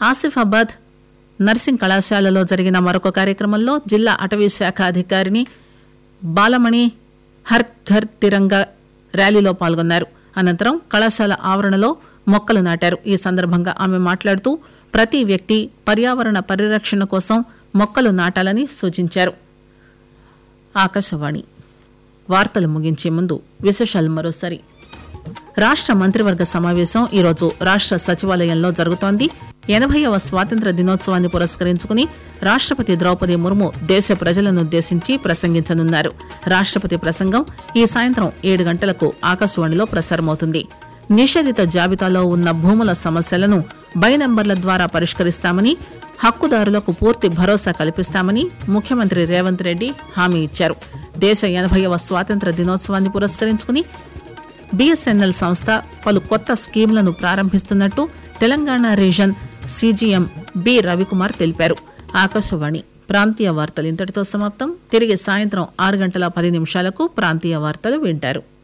Asifabad nursing కళాశాలలో జరిగిన మరొక కార్యక్రమంలో జిల్లా అటవీ శాఖ అధికారిని బాలమణి హర్ ఘర్ తిరంగా ర్యాలీలో పాల్గొన్నారు అనంతరం కళాశాల ఆవరణలో మొక్కలు నాటారు ఈ సందర్భంగా ఆమె మాట్లాడుతూ ప్రతి వ్యక్తి పర్యావరణ పరిరక్షణ కోసం మొక్కలు నాటాలని సూచించారు ఆకాశవాణి వార్తలు ముగించే ముందు విశేషాలు మరోసారి రాష్ట్ర మంత్రివర్గ సమావేశం ఈరోజు రాష్ట్ర సచివాలయంలో జరుగుతోంది ఎనభైవ స్వాతంత్ర దినోత్సవాన్ని పురస్కరించుకుని రాష్ట్రపతి ద్రౌపది ముర్ము దేశ ప్రజలనుద్దేశించి ప్రసంగించనున్నారు రాష్ట్రపతి ప్రసంగం ఈ సాయంత్రం ఏడు గంటలకు ఆకాశవాణిలో ప్రసారమవుతుంది నిషేధిత జాబితాలో ఉన్న భూముల సమస్యలను బై నంబర్ల ద్వారా పరిష్కరిస్తామని హక్కుదారులకు పూర్తి భరోసా కల్పిస్తామని ముఖ్యమంత్రి రేవంత్ రెడ్డి హామీ ఇచ్చారు దేశ ఎనభైవ స్వాతంత్ర దినోత్సవాన్ని పురస్కరించుకుని బిఎస్ఎన్ఎల్ సంస్థ పలు కొత్త స్కీంలను ప్రారంభిస్తున్నట్టు Telangana region CGM B Ravikumar తెలిపారు ఆకాశవాణి ప్రాంతీయ వార్తలు ఇంతటితో సమాప్తం తిరిగి సాయంత్రం ఆరు గంటల పది నిమిషాలకు ప్రాంతీయ వార్తలు వింటారు